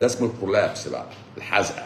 ده اسمه البرولابس بقى الحزقه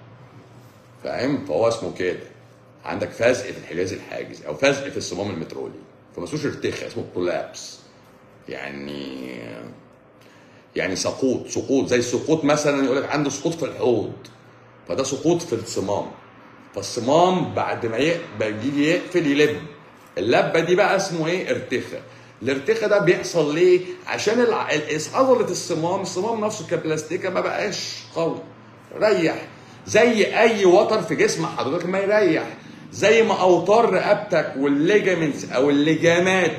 فاهم فهو اسمه كده عندك فزق في الحجاز الحاجز او فزق في الصمام المترولي فما اسموش ارتخاء اسمه برولابس يعني يعني سقوط سقوط زي السقوط مثلا يقول لك عنده سقوط في الحوض فده سقوط في الصمام فالصمام بعد ما ي- بيجي يقفل يلب اللبه دي بقى اسمه ايه ارتخاء الارتخاء ده بيحصل ليه عشان الع- ال- عضله الصمام الصمام نفسه كبلاستيكه ما بقاش قوي ريح زي اي وتر في جسم حضرتك ما يريح زي ما اوتار رقبتك والليجامنتس او اللجامات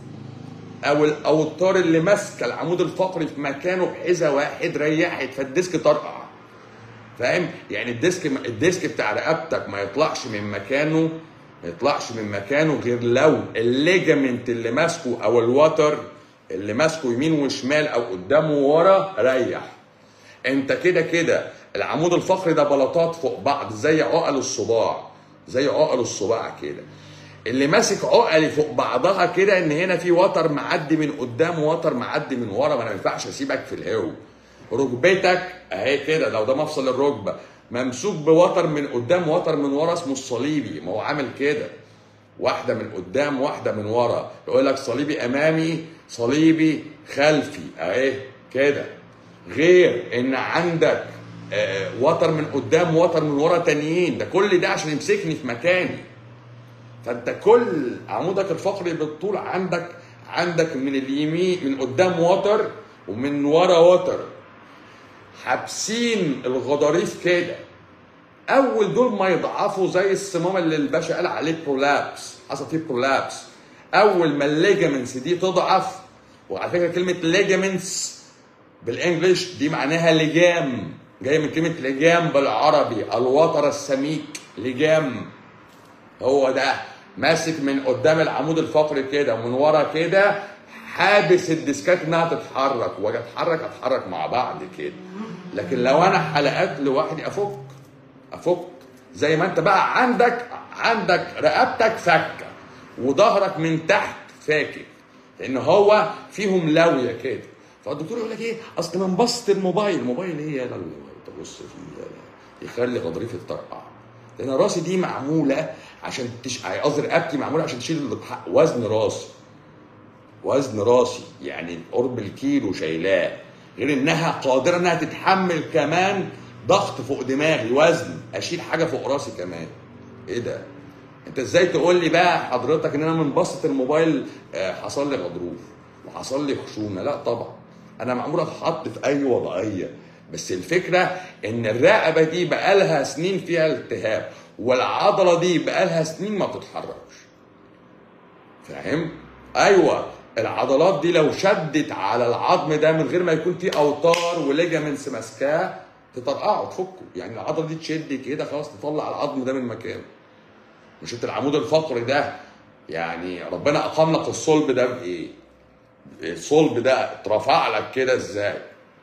او الاوتار اللي ماسكه العمود الفقري في مكانه بحذاء واحد ريحت فالديسك طرقع فاهم يعني الديسك الديسك بتاع رقبتك ما يطلعش من مكانه ما يطلعش من مكانه غير لو الليجامنت اللي ماسكه او الوتر اللي ماسكه يمين وشمال او قدام وورا ريح انت كده كده العمود الفقري ده بلاطات فوق بعض زي عقل الصباع زي عقل الصباع كده اللي ماسك عقلي فوق بعضها كده ان هنا في وتر معدي من قدام ووتر معدي من ورا ما انا ما ينفعش اسيبك في الهو ركبتك اهي كده لو ده مفصل الركبه ممسوك بوتر من قدام وتر من ورا اسمه الصليبي ما هو عامل كده واحده من قدام واحده من ورا يقول لك صليبي امامي صليبي خلفي اهي كده غير ان عندك آه، وتر من قدام وتر من ورا تانيين ده كل ده عشان يمسكني في مكاني فانت كل عمودك الفقري بالطول عندك عندك من اليمين من قدام وتر ومن ورا وتر حابسين الغضاريف كده اول دول ما يضعفوا زي الصمام اللي الباشا قال عليه برولابس حصل فيه برولابس اول ما الليجامنتس دي تضعف وعلى فكره كلمه ليجامنتس بالانجلش دي معناها لجام جايه من كلمه لجام بالعربي الوتر السميك لجام هو ده ماسك من قدام العمود الفقري كده ومن ورا كده حابس الديسكات انها تتحرك واجي اتحرك اتحرك مع بعض كده لكن لو انا حلقات لوحدي افك افك زي ما انت بقى عندك عندك رقبتك فكه وظهرك من تحت فاكك لان هو فيهم لويه كده فالدكتور يقول لك ايه اصل من بسط الموبايل الموبايل ايه يا لا تبص فيه يا لا. يخلي غضريف الطرقع لان راسي دي معموله عشان تش... قصدي رقبتي معموله عشان تشيل وزن راسي وزن راسي يعني قرب الكيلو شايلاه غير انها قادره انها تتحمل كمان ضغط فوق دماغي وزن اشيل حاجه فوق راسي كمان ايه ده انت ازاي تقول لي بقى حضرتك ان انا من بسط الموبايل آه، حصل لي غضروف وحصل لي خشونه لا طبعا انا معمول اتحط في اي وضعيه بس الفكره ان الرقبه دي بقالها سنين فيها التهاب والعضله دي بقالها سنين ما بتتحركش فاهم ايوه العضلات دي لو شدت على العظم ده من غير ما يكون فيه اوتار وليجامنتس ماسكاه تطرقعه تفكه يعني العضله دي تشد كده خلاص تطلع العظم ده من مكانه مش انت العمود الفقري ده يعني ربنا اقام لك الصلب ده بايه؟ الصلب ده اترفع لك كده ازاي؟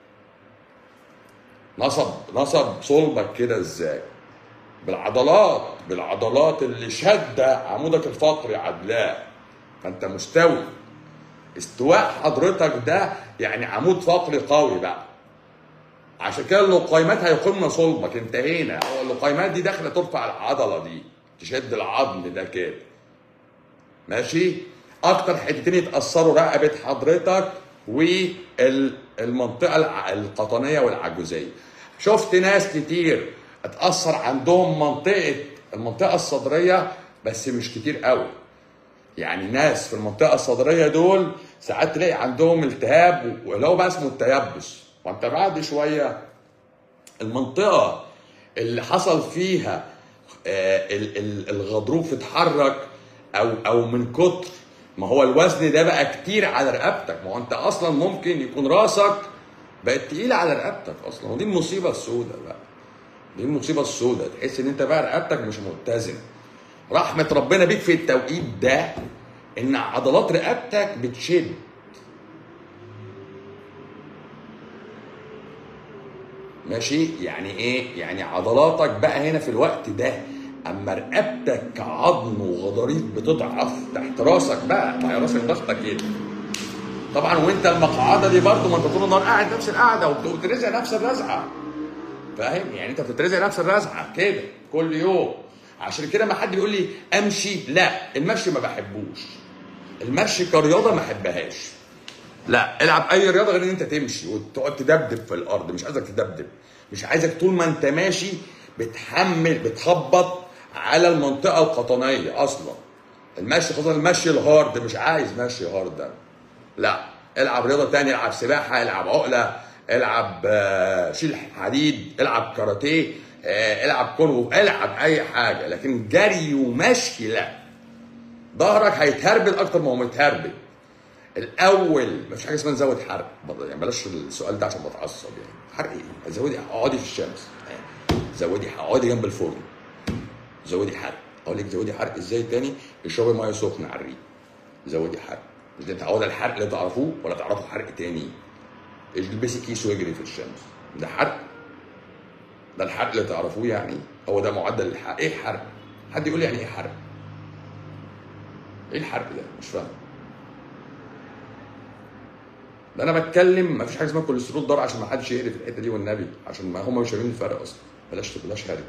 نصب نصب صلبك كده ازاي؟ بالعضلات بالعضلات اللي شاده عمودك الفقري عدلاه فانت مستوي استواء حضرتك ده يعني عمود فقري قوي بقى عشان كده اللقيمات هيقمن صلبك انتهينا هو اللقيمات دي داخله ترفع العضله دي تشد العظم ده كده ماشي اكتر حتتين يتاثروا رقبه حضرتك والمنطقه الع- القطنيه والعجوزيه شفت ناس كتير اتاثر عندهم منطقه المنطقه الصدريه بس مش كتير قوي يعني ناس في المنطقه الصدريه دول ساعات تلاقي عندهم التهاب واللي هو بقى اسمه التيبس وانت بعد شويه المنطقه اللي حصل فيها آه، ال- ال- الغضروف اتحرك او او من كتر ما هو الوزن ده بقى كتير على رقبتك ما هو انت اصلا ممكن يكون راسك بقت تقيله على رقبتك اصلا ودي المصيبه السوداء بقى دي المصيبه السوداء تحس ان انت بقى رقبتك مش متزنه رحمه ربنا بيك في التوقيت ده ان عضلات رقبتك بتشد ماشي يعني ايه يعني عضلاتك بقى هنا في الوقت ده اما رقبتك كعظم وغضاريف بتضعف تحت راسك بقى ما هي راسك ضغطه كده طبعا وانت المقعده دي برضه ما انت طول النهار قاعد نفس القعده وبترزع نفس الرزعه فاهم يعني انت بتترزع نفس الرزعه كده كل يوم عشان كده ما حد بيقول لي امشي لا المشي ما بحبوش المشي كرياضه ما احبهاش لا العب اي رياضه غير ان انت تمشي وتقعد تدبدب في الارض مش عايزك تدبدب مش عايزك طول ما انت ماشي بتحمل بتخبط على المنطقه القطنيه اصلا المشي خاصه المشي الهارد مش عايز مشي هارد ده لا العب رياضه تانية العب سباحه العب عقله العب آه، شيل حديد العب كاراتيه آه، العب كونغو العب اي حاجه لكن جري ومشي لا ظهرك هيتهربل اكتر ما هو متهربل الاول مفيش حاجه اسمها نزود حرق برضه يعني بلاش السؤال ده عشان بتعصب يعني حرق ايه؟ زودي اقعدي في الشمس يعني زودي اقعدي جنب الفرن زودي حرق اقول لك زودي حرق ازاي تاني اشربي ميه سخنه على الريق زودي حرق مش ده تعودي على الحرق اللي تعرفوه ولا تعرفوا حرق تاني البسي كيس واجري في الشمس ده حرق ده الحرق اللي تعرفوه يعني هو ده معدل الحرق ايه حرق حد يقول لي يعني ايه حرق ايه الحرق ده مش فاهم ده انا بتكلم ما فيش حاجه اسمها كوليسترول ضار عشان ما حدش يقرف الحته دي والنبي عشان ما هم مش فاهمين الفرق اصلا بلاش بلاش هري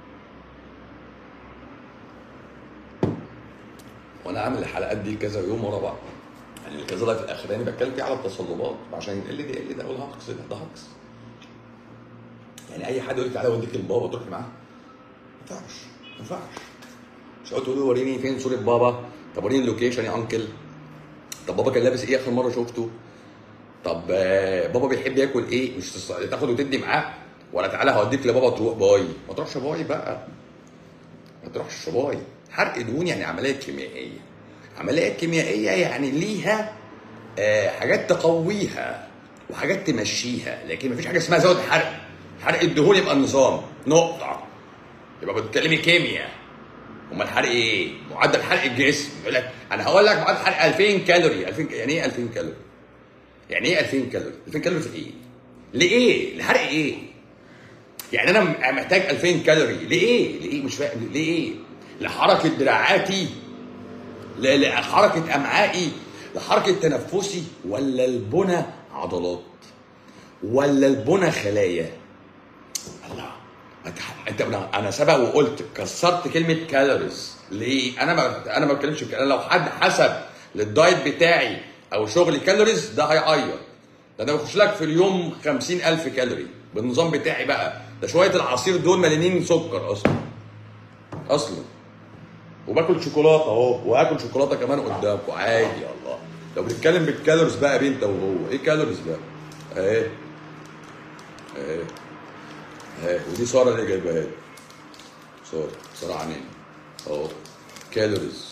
وانا عامل الحلقات دي كذا يوم ورا بعض يعني كذا لايف الاخراني بتكلم فيه على التصلبات عشان ال دي ال ده اقول هقص ده ده هقص يعني اي حد يقول لي تعالى اوديك لبابا تروح معاه ما ينفعش ما ينفعش مش هتقول تقول له وريني فين صوره بابا طب وريني اللوكيشن يا انكل طب بابا كان لابس ايه اخر مره شفته طب آه، بابا بيحب ياكل ايه مش تص- تاخد وتدي معاه ولا تعالى هوديك لبابا تروح باي ما تروحش باي بقى ما تروحش باي حرق دهون يعني عمليه كيميائيه عمليه كيميائيه يعني ليها آه، حاجات تقويها وحاجات تمشيها لكن مفيش حاجه اسمها زود حرق حرق الدهون يبقى النظام نقطه يبقى بتتكلمي كيمياء امال حرق ايه؟ معدل حرق الجسم يقول لك انا هقول لك معدل حرق 2000 كالوري 2000 ك- يعني ايه 2000 كالوري؟ يعني ايه 2000 كالوري؟ 2000 كالوري في ايه؟ لايه؟ لحرق ايه؟ يعني انا م- محتاج 2000 كالوري لايه؟ لايه مش فاهم ليه؟ لحركه دراعاتي ل- لحركه امعائي لحركه تنفسي ولا البنى عضلات ولا البنى خلايا الله أنت- انت انا أنا سبق وقلت كسرت كلمه كالوريز ليه انا ما انا ما بتكلمش في انا لو حد حسب للدايت بتاعي او شغلي كالوريز ده هيعيط ده انا بخش لك في اليوم 50000 كالوري بالنظام بتاعي بقى ده شويه العصير دول مليانين سكر اصلا اصلا وباكل شوكولاته اهو وهاكل شوكولاته كمان قدامكم عادي يا الله لو بنتكلم بالكالوريز بقى بين انت وهو ايه كالوريز بقى اهي اهي اهي ودي ساره اللي جايبها لي ساره ساره عنين اهو كالوريز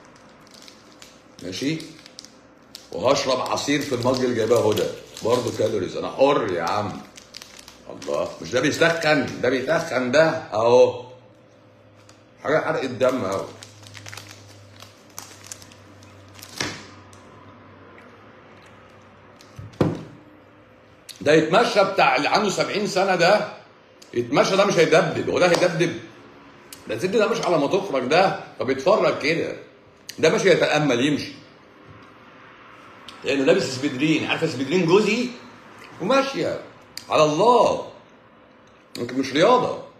ماشي وهشرب عصير في المج اللي جايبها هدى برضه كالوريز انا حر يا عم الله مش ده بيسخن ده بيتخن ده اهو حاجه حرق الدم اهو ده يتمشى بتاع اللي عنده 70 سنه ده يتمشى ده مش هيدبدب هو ده هيدبدب ده الست ده مش على ما تخرج ده فبيتفرج كده ده ماشي يتامل يمشي لانه لابس سبيدرين عارفه سبيدرين جوزي وماشيه على الله ممكن مش رياضه